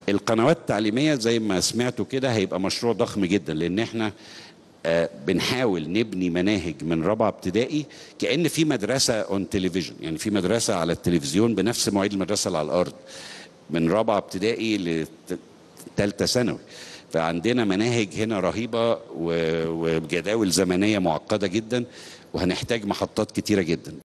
القنوات التعليميه زي ما سمعتوا كده هيبقى مشروع ضخم جدا لان احنا آه، بنحاول نبني مناهج من رابعه ابتدائي كان في مدرسه اون تلفزيون يعني في مدرسه على التلفزيون بنفس مواعيد المدرسه اللي على الارض من رابعه ابتدائي لثالثه ثانوي فعندنا مناهج هنا رهيبه و- وجداول زمنيه معقده جدا وهنحتاج محطات كتيره جدا